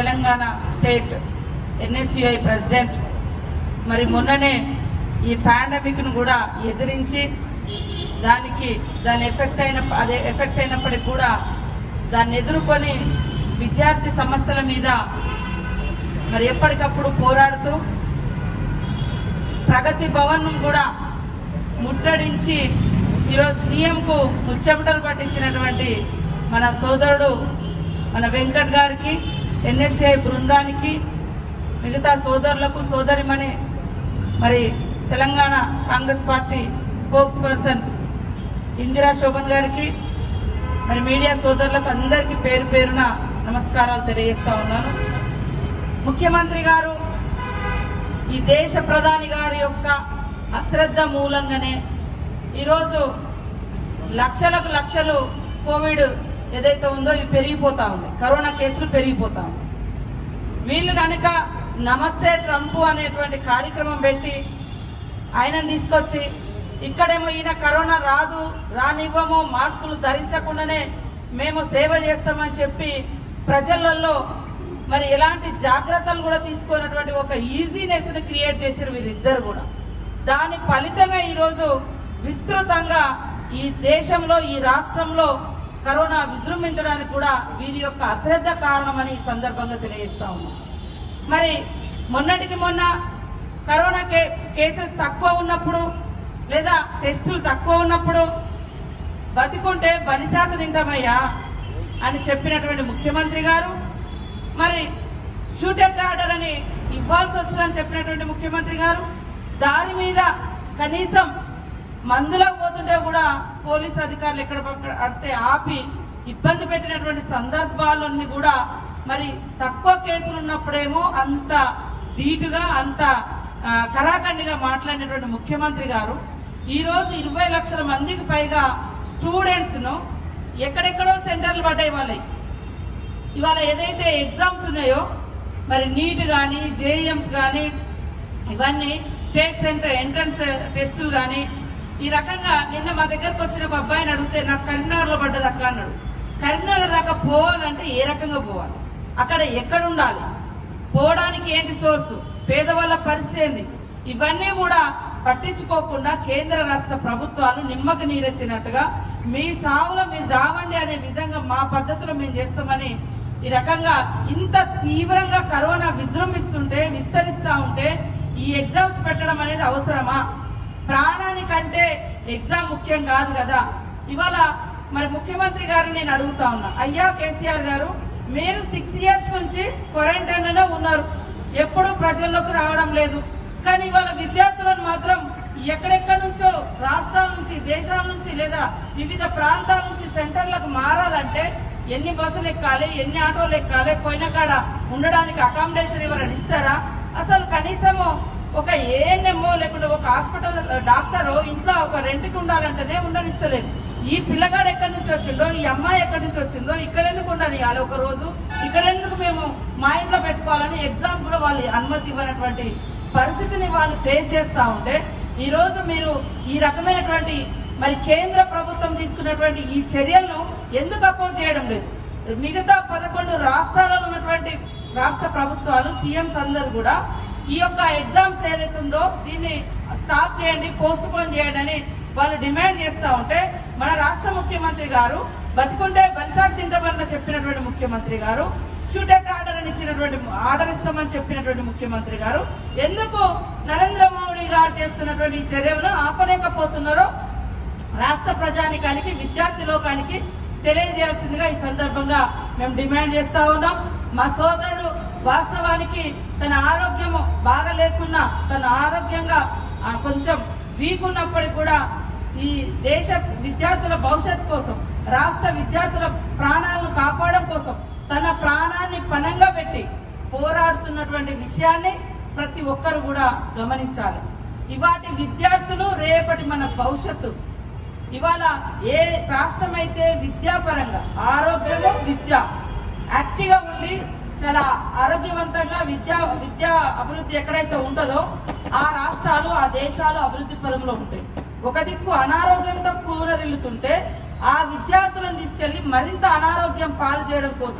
Telangana state NSUI president మరి మొన్ననే ఈ పాండమిక్ ను కూడా ఎదిరించి దానికి దాని ఎఫెక్ట్ అయిన అదే ఎఫెక్ట్ అయినప్పటికీ కూడా దాన్ని ఎదుర్కొని విద్యార్థి సమస్యల మీద మరి ఎప్పటికప్పుడు పోరాడుతూ ప్రగతి భవన్ కూడా ముట్టడించి ఈరోజు సీఎంకు ముచ్చెమటలు పట్టించినటువంటి మన సోదరుడు మన వెంకట్ గారికి ఎన్ఎస్ఐ బృందానికి మిగతా సోదరులకు సోదరిమణి మరి Telangana Congress party spokesperson Indira Shobhan గారికి మరి మీడియా సోదరులకు అందరికీ పేరు పేరున నమస్కారాలు తెలియజేస్తా ఉన్నాను ముఖ్యమంత్రి గారు ఈ దేశ ప్రధాని గారి యొక్క అశ్రద్ధ మూలంగానే ఈరోజు లక్షలకు లక్షలు కోవిడ్ ఏదైతే ఉందో ఇవి పెరిగిపోతా ఉంది కరోనా కేసులు పెరిగిపోతా ఉంది వీళ్ళు కనుక నమస్తే ట్రంప్ అనేటువంటి కార్యక్రమం పెట్టి ఆయనను తీసుకొచ్చి ఇక్కడేమో ఈయన కరోనా రాదు రానివ్వము మాస్కులు ధరించకుండానే మేము సేవ చేస్తామని చెప్పి ప్రజలలో మరి ఎలాంటి జాగ్రత్తలు కూడా తీసుకున్నటువంటి ఒక ఈజీనెస్ ని క్రియేట్ చేశారు వీరిద్దరు కూడా దాని ఫలితమే ఈరోజు విస్తృతంగా ఈ దేశంలో ఈ రాష్ట్రంలో కరోనా విజృంభించడానికి కూడా వీరి యొక్క అశ్రద్ధ కారణమని ఈ సందర్భంగా తెలియజేస్తా ఉన్నాం మరి మొన్నటికి మొన్న కరోనా కే కేసెస్ తక్కువ ఉన్నప్పుడు లేదా టెస్టులు తక్కువ ఉన్నప్పుడు బతికుంటే బలిశాఖ తింటామయ్యా అని చెప్పినటువంటి ముఖ్యమంత్రి గారు మరి షూటెడ్ ఆర్డర్ అని ఇవ్వాల్సి వస్తుందని చెప్పినటువంటి ముఖ్యమంత్రి గారు దాని మీద కనీసం మందులో పోతుంటే కూడా పోలీస్ అధికారులు ఎక్కడ పక్క- అడితే ఆపి ఇబ్బంది పెట్టినటువంటి సందర్భాలన్నీ కూడా మరి తక్కువ కేసులు ఉన్నప్పుడేమో అంత ధీటుగా అంత ఆ, కరాఖండిగా మాట్లాడినటువంటి ముఖ్యమంత్రి గారు ఈ రోజు ఇరవై లక్షల మందికి పైగా స్టూడెంట్స్ ను ఎక్కడెక్కడో సెంటర్లు పడ్డాయి వాళ్ళవి ఇవాళ ఏదైతే ఎగ్జామ్స్ ఉన్నాయో మరి నీట్ కానీ జేఈఎంస్ కానీ ఇవన్నీ స్టేట్ సెంటర్ ఎంట్రన్స్ టెస్టులు కానీ ఈ రకంగా నిన్న మా దగ్గరకు వచ్చిన ఒక అబ్బాయిని అడిగితే నాకు కరీంనగర్లో పడ్డది అక్క అన్నాడు కరీంనగర్ దాకా పోవాలంటే ఏ రకంగా పోవాలి అక్కడ ఎక్కడ ఉండాలి పోవడానికి ఏంటి సోర్సు పేదవాళ్ళ పరిస్థితి ఏంది ఇవన్నీ కూడా పట్టించుకోకుండా కేంద్ర రాష్ట్ర ప్రభుత్వాలు నిమ్మకు నీరెత్తినట్టుగా మీ సావులో మీరు జావండి అనే విధంగా మా పద్ధతిలో మేము చేస్తామని ఈ రకంగా ఇంత తీవ్రంగా కరోనా విజృంభిస్తుంటే విస్తరిస్తా ఉంటే ఈ ఎగ్జామ్స్ పెట్టడం అనేది అవసరమా ప్రాణానికంటే ఎగ్జామ్ ముఖ్యం కాదు కదా ఇవాళ మరి ముఖ్యమంత్రి గారిని నేను అడుగుతా ఉన్నా అయ్యా కేసీఆర్ గారు మీరు సిక్స్ ఇయర్స్ నుంచి క్వారంటైన్ లోనే ఉన్నారు ఎప్పుడూ ప్రజల్లోకి రావడం లేదు కానీ ఇవాళ విద్యార్థులను మాత్రం ఎక్కడెక్కడి నుంచో రాష్ట్రాల నుంచి దేశాల నుంచి లేదా వివిధ ప్రాంతాల నుంచి సెంటర్లకు మారాలంటే ఎన్ని బస్సులు ఎక్కాలి ఎన్ని ఆటోలు ఎక్కాలి పోయిన కాడ ఉండడానికి అకామిడేషన్ ఎవరైనా ఇస్తారా అసలు కనీసము ఒక ఏఎన్ఎంఓ లేకుంటే ఒక హాస్పిటల్ డాక్టర్ ఇంట్లో ఒక రెంట్కి ఉండాలంటేనే ఉండనిస్తలేదు ఈ పిల్లగాడు ఎక్కడి నుంచి వచ్చిండో ఈ అమ్మాయి ఎక్కడి నుంచి వచ్చిందో ఇక్కడ ఎందుకు ఉండనియాలి ఒక రోజు ఇక్కడ ఎందుకు మేము మా ఇంట్లో పెట్టుకోవాలని ఎగ్జామ్ కూడా వాళ్ళు అనుమతి ఇవ్వనటువంటి పరిస్థితిని వాళ్ళు ఫేస్ చేస్తా ఉంటే ఈ రోజు మీరు ఈ రకమైనటువంటి మరి కేంద్ర ప్రభుత్వం తీసుకున్నటువంటి ఈ చర్యలను ఎందుకు అపోజ్ చేయడం లేదు మిగతా పదకొండు రాష్ట్రాలలో ఉన్నటువంటి రాష్ట్ర ప్రభుత్వాలు సీఎంస్ అందరు కూడా ఈ యొక్క ఎగ్జామ్స్ ఏదైతే ఉందో దీన్ని స్టాప్ చేయండి పోస్ట్ పోన్ చేయండి అని వాళ్ళు డిమాండ్ చేస్తా ఉంటే మన రాష్ట్ర ముఖ్యమంత్రి గారు బతికుంటే బలిసాగ్ తింటామని చెప్పినటువంటి ముఖ్యమంత్రి గారు షూటెడ్ ఆర్డర్ అని ఇచ్చినటువంటి ఆర్డర్ ఇస్తామని చెప్పినటువంటి ముఖ్యమంత్రి గారు ఎందుకు నరేంద్ర మోడీ గారు చేస్తున్నటువంటి ఈ చర్యలను ఆపలేకపోతున్నారో రాష్ట్ర ప్రజానికానికి విద్యార్థి లోకానికి తెలియజేయాల్సిందిగా ఈ సందర్భంగా మేము డిమాండ్ చేస్తా ఉన్నాం మా సోదరుడు వాస్తవానికి తన ఆరోగ్యము బాగా లేకున్నా తన ఆరోగ్యంగా ఆ, కొంచెం వీక్ ఉన్నప్పటికీ కూడా ఈ దేశ విద్యార్థుల భవిష్యత్ కోసం రాష్ట్ర విద్యార్థుల ప్రాణాలను కాపాడడం కోసం తన ప్రాణాన్ని పనంగా పెట్టి పోరాడుతున్నటువంటి విషయాన్ని ప్రతి ఒక్కరు కూడా గమనించాలి ఇవాటి విద్యార్థులు రేపటి మన భవిష్యత్తు ఇవాళ ఏ రాష్ట్రం అయితే విద్యాపరంగా ఆరోగ్యము విద్య యాక్టివ్గా ఉండి చాలా ఆరోగ్యవంతంగా విద్యా విద్యా అభివృద్ధి ఎక్కడైతే ఉంటుందో ఆ రాష్ట్రాలు ఆ దేశాలు అభివృద్ధి పదంలో ఉంటాయి ఒక దిక్కు అనారోగ్యంతో కూరరిల్లుతుంటే ఆ విద్యార్థులను తీసుకెళ్లి మరింత అనారోగ్యం పాలు చేయడం కోసం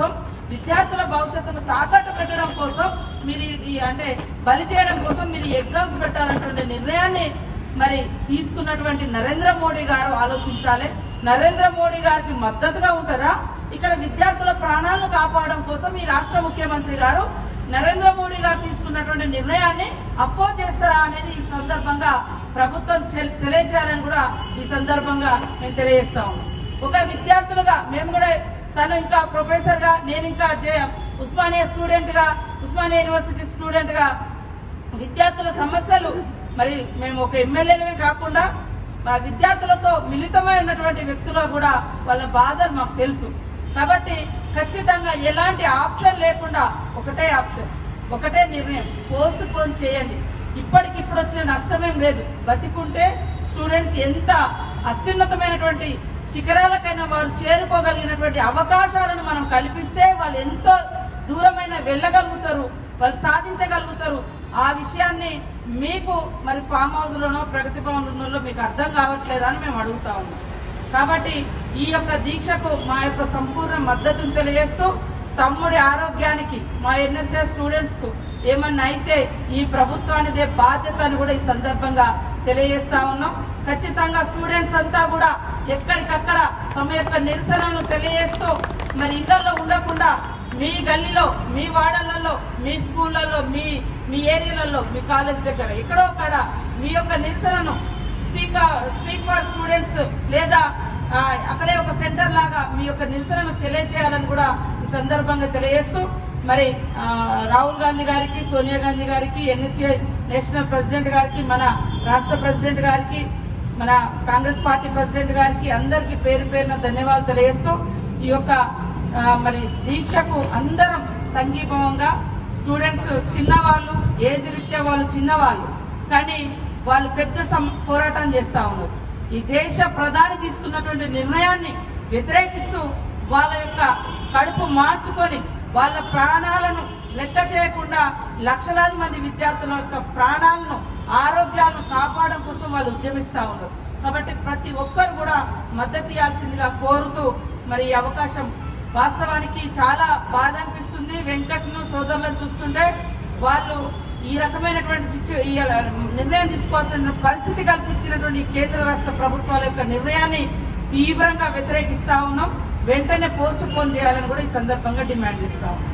విద్యార్థుల భవిష్యత్తును తాకట్టు పెట్టడం కోసం మీరు ఈ- ఈ అంటే బలి చేయడం కోసం మీరు ఈ ఎగ్జామ్స్ పెట్టాలన్నటువంటి నిర్ణయాన్ని మరి తీసుకున్నటువంటి నరేంద్ర మోడీ గారు ఆలోచించాలి నరేంద్ర మోడీ గారికి మద్దతుగా ఉంటారా ఇక్కడ విద్యార్థుల ప్రాణాలను కాపాడడం కోసం ఈ రాష్ట్ర ముఖ్యమంత్రి గారు నరేంద్ర మోడీ గారు తీసుకున్నటువంటి నిర్ణయాన్ని అపోజ్ చేస్తారా అనేది ఈ సందర్భంగా ప్రభుత్వం చెల్- తెలియజేయాలని కూడా ఈ సందర్భంగా మేము తెలియజేస్తా ఉన్నాం ఒక విద్యార్థులుగా మేము కూడా తను ఇంకా ప్రొఫెసర్ గా నేను ఇంకా జే- ఉస్మానియా స్టూడెంట్ గా ఉస్మానియా యూనివర్సిటీ స్టూడెంట్ గా విద్యార్థుల సమస్యలు మరి మేము ఒక ఎమ్మెల్యేలమే కాకుండా మా విద్యార్థులతో మిళితమై ఉన్నటువంటి వ్యక్తులు కూడా వాళ్ళ బాధలు మాకు తెలుసు కాబట్టి ఖచ్చితంగా ఎలాంటి ఆప్షన్ లేకుండా ఒకటే ఆప్షన్ ఒకటే నిర్ణయం పోస్ట్ పోన్ చేయండి ఇప్పటికిప్పుడు వచ్చిన నష్టమేం లేదు బతికుంటే స్టూడెంట్స్ ఎంత అత్యున్నతమైనటువంటి శిఖరాలకైనా వారు చేరుకోగలిగినటువంటి అవకాశాలను మనం కల్పిస్తే వాళ్ళు ఎంతో దూరమైన వెళ్ళగలుగుతారు వాళ్ళు సాధించగలుగుతారు ఆ విషయాన్ని మీకు మరి ఫామ్ హౌస్ లోనో ప్రగతి భవన్లో మీకు అర్థం కావట్లేదా అని మేము అడుగుతా ఉన్నాం కాబట్టి ఈ యొక్క దీక్షకు మా యొక్క సంపూర్ణ మద్దతును తెలియజేస్తూ తమ్ముడి ఆరోగ్యానికి మా ఎన్ఎస్ఎస్ స్టూడెంట్స్ కు ఏమన్నా అయితే ఈ ప్రభుత్వానిదే బాధ్యత అని కూడా ఈ సందర్భంగా తెలియజేస్తా ఉన్నాం ఖచ్చితంగా స్టూడెంట్స్ అంతా కూడా ఎక్కడికక్కడ తమ యొక్క నిరసనలను తెలియజేస్తూ మరి ఇళ్లలో ఉండకుండా మీ గల్లీలో మీ వాడలలో మీ స్కూళ్ళలో మీ మీ ఏరియాలలో మీ కాలేజ్ దగ్గర ఎక్కడో అక్కడ మీ యొక్క నిరసనను స్పీక్ స్పీక్ ఫర్ స్టూడెంట్స్ లేదా ఆ, అక్కడే ఒక సెంటర్ లాగా మీ యొక్క నిరసనను తెలియజేయాలని కూడా ఈ సందర్భంగా తెలియజేస్తూ మరి ఆ, రాహుల్ గాంధీ గారికి సోనియా గాంధీ గారికి ఎన్ఎస్ఏ నేషనల్ ప్రెసిడెంట్ గారికి మన రాష్ట్ర ప్రెసిడెంట్ గారికి మన కాంగ్రెస్ పార్టీ ప్రెసిడెంట్ గారికి అందరికీ పేరు పేరున ధన్యవాదాలు తెలియజేస్తూ ఈ యొక్క ఆ, మరి దీక్షకు అందరం సంఘీభావంగా స్టూడెంట్స్ చిన్నవాళ్ళు ఏజ్ రీత్యా వాళ్ళు చిన్నవాళ్ళు కానీ వాళ్ళు పెద్ద సం- పోరాటం చేస్తా ఉన్నారు ఈ దేశ ప్రధాని తీసుకున్నటువంటి నిర్ణయాన్ని వ్యతిరేకిస్తూ వాళ్ళ యొక్క కడుపు మార్చుకొని వాళ్ళ ప్రాణాలను లెక్క చేయకుండా లక్షలాది మంది విద్యార్థుల యొక్క ప్రాణాలను ఆరోగ్యాలను కాపాడడం కోసం వాళ్ళు ఉద్యమిస్తా ఉన్నారు కాబట్టి ప్రతి ఒక్కరు కూడా మద్దతు ఇవ్వాల్సిందిగా కోరుతూ మరి ఈ అవకాశం వాస్తవానికి చాలా బాధ అనిపిస్తుంది వెంకట్ను సోదరులను చూస్తుంటే వాళ్ళు ఈ రకమైనటువంటి సిచ్యు ఈ నిర్ణయం తీసుకోవాల్సిన పరిస్థితి కల్పించినటువంటి ఈ కేంద్ర రాష్ట్ర ప్రభుత్వాల యొక్క నిర్ణయాన్ని తీవ్రంగా వ్యతిరేకిస్తా ఉన్నాం వెంటనే పోస్ట్ పోన్ చేయాలని కూడా ఈ సందర్భంగా డిమాండ్ చేస్తా ఉన్నాం